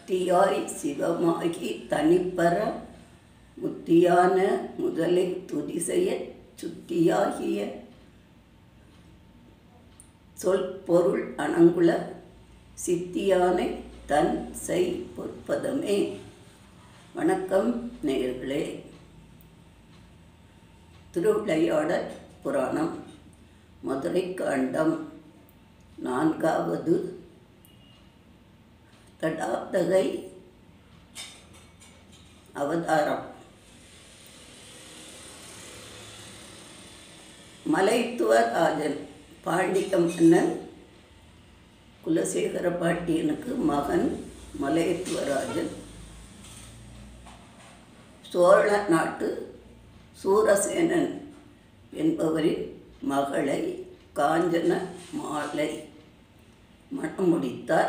சக்தியாய் சிவமாகி தனிப்பர முத்தியான முதலை துதிசெய சுத்தியாகிய சொல் பொருள் அணங்குல சித்தியானை தன் செய் பொற்பதமே வணக்கம் நேயர்களே திருவிளையாடல் புராணம் மதுரை காண்டம் நான்காவது தடாதகை அவதாரம் மலைத்துவராஜன் பாண்டிய மன்னன் குலசேகர பாண்டியனுக்கு மகன் மலைத்துவராஜன் சோழ நாட்டு சூரசேனன் என்பவரின் மகளை காஞ்சன மாலை மணம் முடித்தார்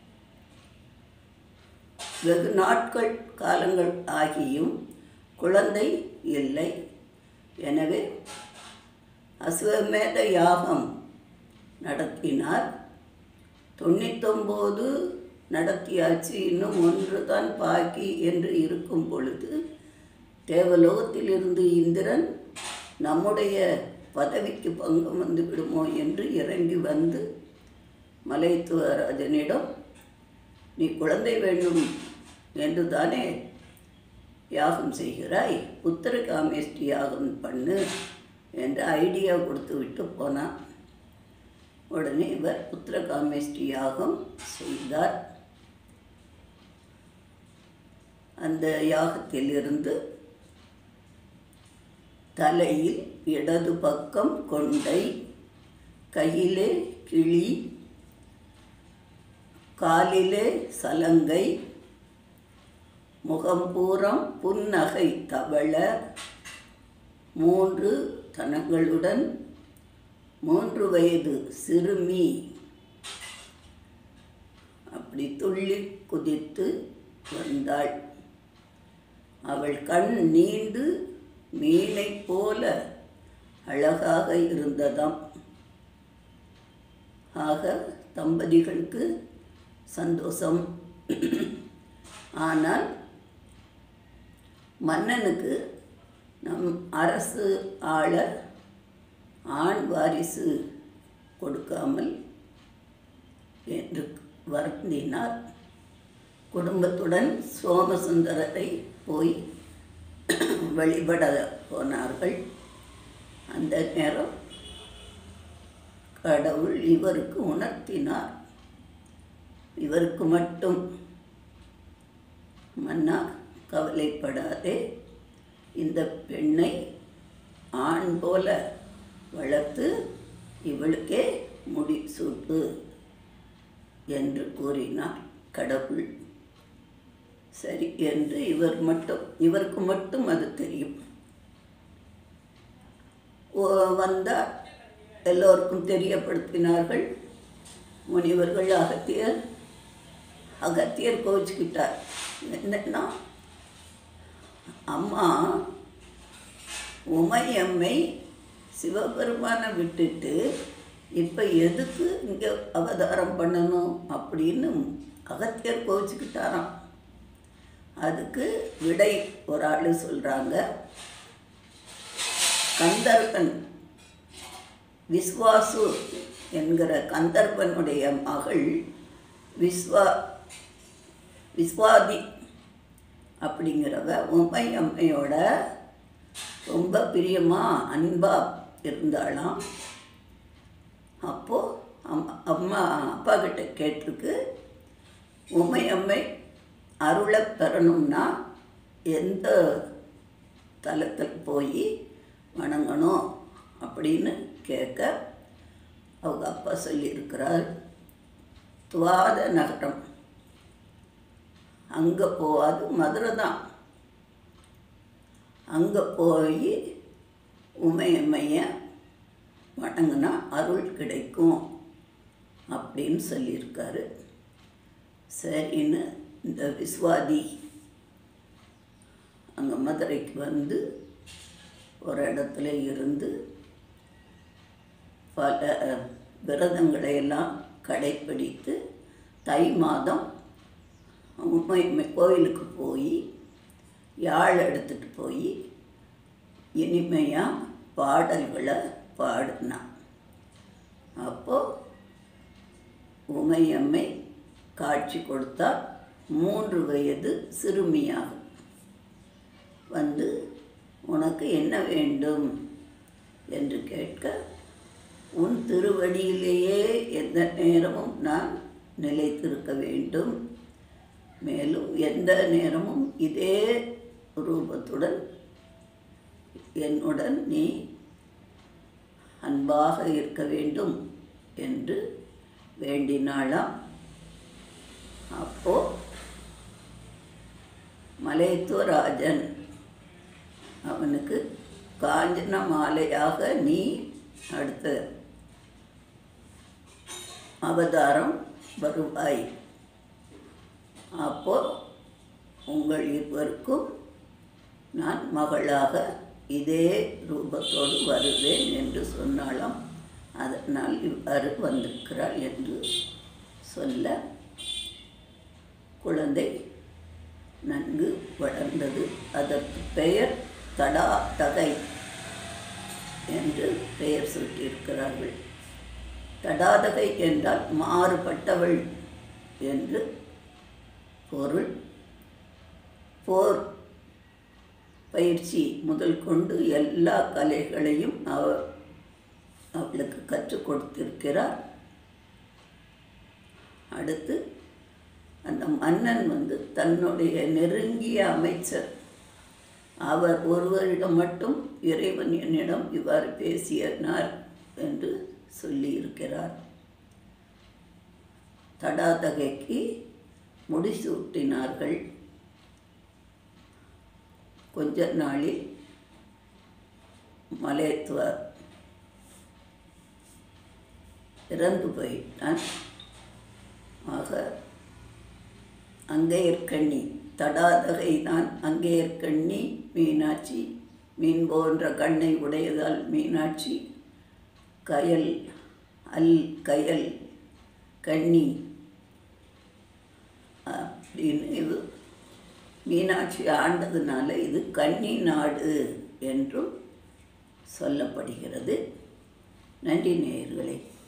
வெகு நாட்கள் காலங்கள் ஆகியும் குழந்தை இல்லை எனவே அஸ்வமேத யாகம் நடத்தினார் தொண்ணூத்தொம்போது நடத்தியாச்சு இன்னும் ஒன்று தான் பாக்கி என்று இருக்கும் பொழுது தேவலோகத்திலிருந்து இந்திரன் நம்முடைய பதவிக்கு பங்கம் வந்து விடுமோ என்று இறங்கி வந்து மலைத்துவராஜனிடம் நீ குழந்தை வேண்டும் என்று தானே யாகம் செய்கிறாய் புத்திர காமேஷ்டி யாகம் பண்ணு என்று ஐடியா கொடுத்து விட்டு போனான் உடனே இவர் புத்திர காமேஷ்டி யாகம் செய்தார் அந்த யாகத்திலிருந்து தலையில் இடது பக்கம் கொண்டை கையிலே கிளி காலிலே சலங்கை முகம்பூரம் புன்னகை தவள மூன்று தனங்களுடன் மூன்று வயது சிறுமி அப்படி துள்ளி குதித்து வந்தாள் அவள் கண் நீண்டு மீனைப் போல அழகாக இருந்ததாம் ஆக தம்பதிகளுக்கு சந்தோஷம் ஆனால் மன்னனுக்கு நம் அரசு ஆள ஆண் வாரிசு கொடுக்காமல் என்று வருந்தினார் குடும்பத்துடன் சோமசுந்தரரை போய் வழிபட போனார்கள் அந்த நேரம் கடவுள் இவருக்கு உணர்த்தினார் இவருக்கு மட்டும் மன்னா கவலைப்படாதே இந்த பெண்ணை ஆண் போல வளர்த்து இவளுக்கே முடி சூட்டு என்று கூறினார் கடவுள் சரி என்று இவர் மட்டும் இவருக்கு மட்டும் அது தெரியும் ஓ- வந்தார் எல்லோருக்கும் தெரியப்படுத்தினார்கள் முனிவர்கள் அகத்தியர் அகத்தியர் கோச்சுக்கிட்டார் என்னன்னா அம்மா உமையம்மை சிவபெருமானை விட்டுட்டு இப்போ எதுக்கு இங்கே அவதாரம் பண்ணணும் அப்படின்னு அகத்தியர் கோச்சுக்கிட்டாராம் அதுக்கு விடை ஒரு ஆள் சொல்கிறாங்க கந்தர்வன் விஸ்வாசு என்கிற கந்தர்வனுடைய மகள் விஸ்வா விஸ்வாதி அப்படிங்கிறவ உமை அம்மையோட ரொம்ப பிரியமா அன்பா இருந்தாளாம் அப்போது அம்மா அம்மா அப்பா கிட்ட கேட்டிருக்கு உமை அம்மை அருளை பெறணும்னா எந்த தலத்தில் போய் வணங்கணும் அப்படின்னு கேட்க அவங்க அப்பா சொல்லியிருக்கிறார் துவாத நகரம் அங்கே போகாது மதுரை தான் அங்கே போய் உமையம்மைய வணங்கினா அருள் கிடைக்கும் அப்படின்னு சொல்லியிருக்காரு சரின்னு இந்த விஸ்வாதி அங்கே மதுரைக்கு வந்து ஒரு இடத்துல இருந்து பல விரதங்களை எல்லாம் கடைப்பிடித்து தை மாதம் உண்மை கோயிலுக்கு போய் யாழ் எடுத்துட்டு போய் இனிமையாக பாடல்களை பாடினான் அப்போது உமையம்மை காட்சி கொடுத்தால் மூன்று வயது சிறுமியாகும் வந்து உனக்கு என்ன வேண்டும் என்று கேட்க உன் திருவடியிலேயே எந்த நேரமும் நான் நிலைத்திருக்க வேண்டும் மேலும் எந்த நேரமும் இதே ரூபத்துடன் என்னுடன் நீ அன்பாக இருக்க வேண்டும் என்று வேண்டினாளாம் அப்போ மலைத்துவராஜன் அவனுக்கு காஞ்சன மாலையாக நீ அடுத்த அவதாரம் வருவாய் அப்போ உங்கள் இருவருக்கும் நான் மகளாக இதே ரூபத்தோடு வருவேன் என்று சொன்னாலாம் அதனால் இவ்வாறு வந்திருக்கிறாள் என்று சொல்ல குழந்தை நன்கு வளர்ந்தது அதற்கு பெயர் தடா தகை என்று பெயர் சூட்டியிருக்கிறார்கள் தடாதகை என்றால் மாறுபட்டவள் என்று பொருள் போர் பயிற்சி முதல் கொண்டு எல்லா கலைகளையும் அவ அவளுக்கு கற்றுக் கொடுத்திருக்கிறார் அடுத்து அந்த மன்னன் வந்து தன்னுடைய நெருங்கிய அமைச்சர் அவர் ஒருவரிடம் மட்டும் இறைவன் என்னிடம் இவ்வாறு பேசினார் என்று சொல்லியிருக்கிறார் தடாதகைக்கு முடிசூட்டினார்கள் கொஞ்ச நாளில் மலையத்துவார் இறந்து போயிட்டான் ஆக அங்கேயற்கண்ணி தடாதகை தான் அங்கேயற்கண்ணி மீனாட்சி மீன் போன்ற கண்ணை உடையதால் மீனாட்சி கயல் அல் கயல் கண்ணி அப்படின்னு இது மீனாட்சி ஆண்டதுனால இது கன்னி நாடு என்றும் சொல்லப்படுகிறது நன்றி நேயர்களே